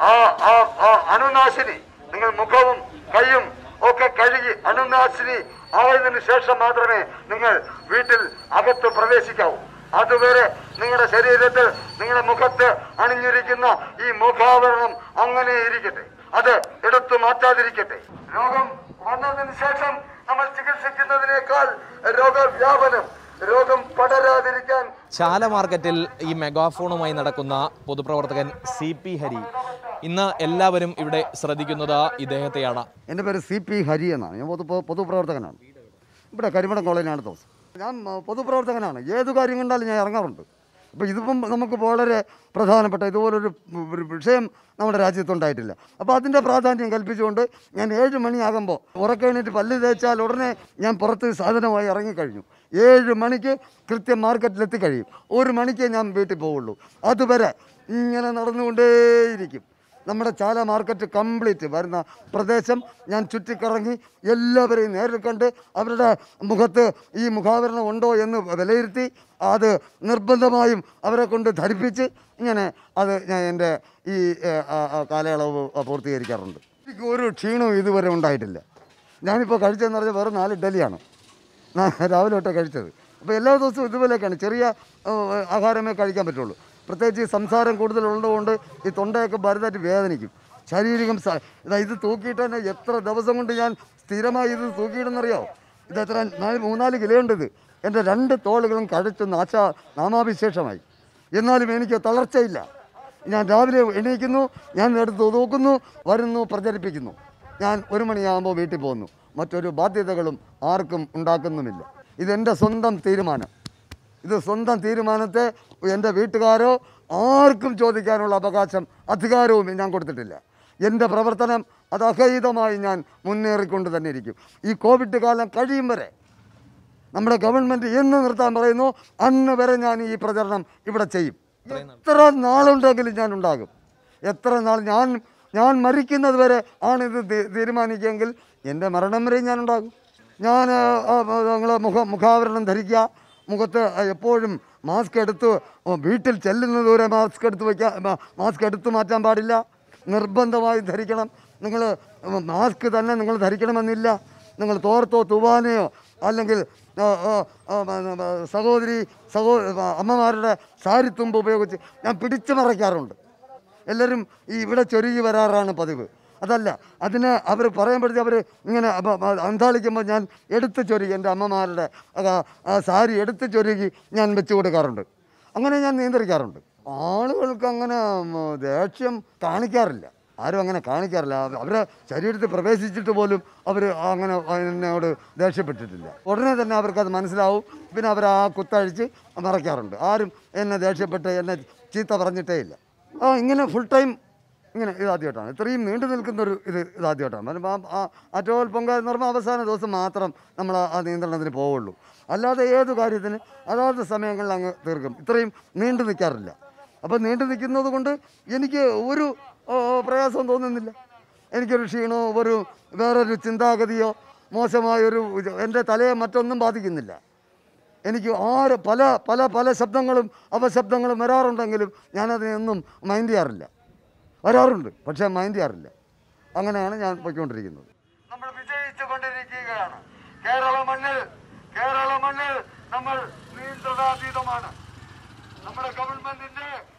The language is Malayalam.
ആ ആ ആ അണുനാശിനി നിങ്ങൾ മുഖവും കൈയും ഒക്കെ കഴുകി അണുനാശിനി ആയതിനു ശേഷം മാത്രമേ നിങ്ങൾ വീട്ടിൽ അകത്ത് പ്രവേശിക്കാവൂ അതുവരെ നിങ്ങളുടെ ശരീരത്തിൽ നിങ്ങളുടെ മുഖത്ത് അണിഞ്ഞിരിക്കുന്ന ഈ മുഖാവരണം അങ്ങനെ ഇരിക്കട്ടെ അത് എടുത്തു മാറ്റാതിരിക്കട്ടെ രോഗം വന്നതിന് ശേഷം നമ്മൾ ചികിത്സിക്കുന്നതിനേക്കാൾ രോഗവ്യാപനം രോഗം പടരാതിരിക്കാൻ ചാല മാർക്കറ്റിൽ ഈ മെഗാഫോണുമായി നടക്കുന്ന പൊതുപ്രവർത്തകൻ സി പി ഹരി ഇന്ന് എല്ലാവരും ഇവിടെ ശ്രദ്ധിക്കുന്നത് ഇദ്ദേഹത്തെയാണ് എൻ്റെ പേര് സി പി ഹരി എന്നാണ് ഞാൻ പൊതു പൊതുപ്രവർത്തകനാണ് ഇവിടെ കരിമടം കോളേജിലാണ് താമസം ഞാൻ ആ, പൊതുപ്രവർത്തകനാണ് ഏത് കാര്യം കണ്ടാലും ഞാൻ ഇറങ്ങാറുണ്ട് അപ്പോൾ ഇതിപ്പം നമുക്ക് വളരെ പ്രധാനപ്പെട്ട ഇതുപോലൊരു ഒരു വിഷയം നമ്മുടെ രാജ്യത്തുണ്ടായിട്ടില്ല അപ്പോൾ അതിൻ്റെ പ്രാധാന്യം കൽപ്പിച്ചുകൊണ്ട് ഞാൻ ഏഴ് മണിയാകുമ്പോൾ ഉറക്കെണീറ്റ് പല്ല് തേച്ചാൽ ഉടനെ ഞാൻ പുറത്ത് സാധനമായി ഇറങ്ങിക്കഴിഞ്ഞു ഏഴ് മണിക്ക് കൃത്യം മാർക്കറ്റിലെത്തി കഴിയും ഒരു മണിക്ക് ഞാൻ വീട്ടിൽ പോവുള്ളൂ അതുവരെ ഇങ്ങനെ നടന്നുകൊണ്ടേയിരിക്കും നമ്മുടെ ചാല മാർക്കറ്റ് കംപ്ലീറ്റ് വരുന്ന പ്രദേശം ഞാൻ ചുറ്റിക്കറങ്ങി എല്ലാവരെയും നേരിൽ കണ്ട് അവരുടെ മുഖത്ത് ഈ മുഖാവരണം ഉണ്ടോ എന്ന് വിലയിരുത്തി അത് നിർബന്ധമായും അവരെ കൊണ്ട് ധരിപ്പിച്ച് ഇങ്ങനെ അത് ഞാൻ എൻ്റെ ഈ ഏഹ്, ആ, ആ കാലയളവ് പൂർത്തീകരിക്കാറുണ്ട് എനിക്ക് ഒരു ക്ഷീണവും ഇതുവരെ ഉണ്ടായിട്ടില്ല ഞാനിപ്പോൾ കഴിച്ചതെന്ന് പറഞ്ഞാൽ വെറും നാല് ഇഡലിയാണ് ഞാൻ രാവിലെ തൊട്ടേ കഴിച്ചത് അപ്പോൾ എല്ലാ ദിവസവും ഇതുപോലെയൊക്കെയാണ് ചെറിയ ഏഹ്, ആഹാരമേ കഴിക്കാൻ പറ്റുള്ളൂ പ്രത്യേകിച്ച് ഈ സംസാരം കൂടുതലുള്ളതുകൊണ്ട് ഈ തൊണ്ടയൊക്കെ ഭരതായിട്ട് വേദനിക്കും ശാരീരികം സ- ഇതാ ഇത് തൂക്കിയിട്ട് തന്നെ എത്ര ദിവസം കൊണ്ട് ഞാൻ സ്ഥിരമായി ഇത് തൂക്കിയിടുന്നറിയാമോ ഇത് എത്ര നാല് മൂന്നാല് കിലോ ഉണ്ട് ഇത് എൻ്റെ രണ്ട് തോളുകളും കഴച്ച് നാശ നാമാവിശേഷമായി എന്നാലും എനിക്ക് തളർച്ചയില്ല ഞാൻ രാവിലെ എണീക്കുന്നു ഞാൻ എടുത്ത് നോക്കുന്നു വരുന്നു പ്രചരിപ്പിക്കുന്നു ഞാൻ ഒരു മണിയാകുമ്പോൾ വീട്ടിൽ പോകുന്നു മറ്റൊരു ബാധ്യതകളും ആർക്കും ഉണ്ടാക്കുന്നുമില്ല ഇതെൻ്റെ സ്വന്തം തീരുമാനം ഇത് സ്വന്തം തീരുമാനത്തെ എൻ്റെ വീട്ടുകാരോ ആർക്കും ചോദിക്കാനുള്ള അവകാശം അധികാരവും ഞാൻ കൊടുത്തിട്ടില്ല എൻ്റെ പ്രവർത്തനം അത് അഹൈതമായി ഞാൻ മുന്നേറിക്കൊണ്ട് തന്നെ ഇരിക്കും ഈ കോവിഡ് കാലം കഴിയും വരെ നമ്മുടെ ഗവൺമെൻറ് എന്ന് നിർത്താൻ പറയുന്നു അന്ന് വരെ ഞാൻ ഈ പ്രചരണം ഇവിടെ ചെയ്യും എത്ര നാളുണ്ടെങ്കിലും ഞാൻ ഉണ്ടാകും എത്ര നാൾ ഞാൻ ഞാൻ മരിക്കുന്നത് വരെ ആണിത് തീ- തീരുമാനിക്കുമെങ്കിൽ എൻ്റെ മരണം വരെ ഞാൻ ഉണ്ടാകും ഞാൻ നിങ്ങൾ മുഖ മുഖാവരണം ധരിക്കുക മുഖത്ത് എപ്പോഴും മാസ്ക് എടുത്ത് വീട്ടിൽ ചെല്ലുന്നത് വരെ മാസ്ക് എടുത്ത് വയ്ക്കാൻ മാസ്ക് എടുത്ത് മാറ്റാൻ പാടില്ല നിർബന്ധമായും ധരിക്കണം നിങ്ങൾ മാസ്ക് തന്നെ നിങ്ങൾ ധരിക്കണമെന്നില്ല നിങ്ങൾ തോർത്തോ തുവാനയോ അല്ലെങ്കിൽ ആ, ആ, ആ, ആ, സഹോദരി സഹോ അമ്മമാരുടെ സാരിത്തുമ്പ് ഉപയോഗിച്ച് ഞാൻ പിടിച്ചു മറയ്ക്കാറുണ്ട് എല്ലാവരും ഈ ഇവിടെ ചൊരുകി വരാറാണ് പതിവ് അതല്ല അതിന് അവർ പറയുമ്പോഴത്തേ അവർ ഇങ്ങനെ അപ- അ- അന്താളിക്കുമ്പോൾ ഞാൻ എടുത്ത് ചൊരുകി എൻ്റെ അമ്മമാരുടെ ആ- ആ സാരി എടുത്ത് ചൊരുകി ഞാൻ വെച്ച് കൊടുക്കാറുണ്ട് അങ്ങനെ ഞാൻ നിയന്ത്രിക്കാറുണ്ട് ആളുകൾക്ക് അങ്ങനെ ഉം, ദേഷ്യം കാണിക്കാറില്ല ആരും അങ്ങനെ കാണിക്കാറില്ല അവ- അവരെ ശരീരത്തിൽ പ്രവേശിച്ചിട്ട് പോലും അവർ അങ്ങനെ എന്നോട് ദേഷ്യപ്പെട്ടിട്ടില്ല ഉടനെ തന്നെ അവർക്കത് മനസ്സിലാവും പിന്നെ അവർ ആ കുത്തഴിച്ച് മറയ്ക്കാറുണ്ട് ആരും എന്നെ ദേഷ്യപ്പെട്ട് എന്നെ ചീത്ത പറഞ്ഞിട്ടേ ഇല്ല ആ ഇങ്ങനെ ഫുൾ ടൈം ഇങ്ങനെ ഇതാദ്യമായിട്ടാണ് ഇത്രയും നീണ്ടു നിൽക്കുന്ന ഒരു ഇത് ഇതാദ്യമായിട്ടാണ് കാരണം ആ- ആ അറ്റോൽ പൊങ്ക എന്ന് പറയുമ്പോൾ അവസാന ദിവസം മാത്രം നമ്മൾ ആ നിയന്ത്രണത്തിന് പോവുള്ളൂ അല്ലാതെ ഏത് കാര്യത്തിന് അതാത് സമയങ്ങളിൽ അങ്ങ് തീർക്കും ഇത്രയും നീണ്ടു നിൽക്കാറില്ല അപ്പോൾ നീണ്ടു നിൽക്കുന്നത് കൊണ്ട് എനിക്ക് ഒരു ഓ, പ്രയാസവും തോന്നുന്നില്ല എനിക്കൊരു ക്ഷീണമോ ഒരു വേറൊരു ചിന്താഗതിയോ മോശമായൊരു ഇത് എൻ്റെ തലയെ മറ്റൊന്നും ബാധിക്കുന്നില്ല എനിക്ക് ആര് പല പല പല ശബ്ദങ്ങളും അപശബ്ദങ്ങളും വരാറുണ്ടെങ്കിലും ഞാനതിനൊന്നും മൈൻഡ് ചെയ്യാറില്ല വരാറുണ്ട് പക്ഷേ മൈൻഡ് ചെയ്യാറില്ല അങ്ങനെയാണ് ഞാൻ പോയിക്കൊണ്ടിരിക്കുന്നത് നമ്മൾ വിജയിച്ചു കൊണ്ടിരിക്കുകയാണ് കേരള മണ്ണിൽ കേരള മണ്ണിൽ നമ്മൾ നിയന്ത്രണാതീതമാണ് നമ്മുടെ ഗവൺമെന്റിന്റെ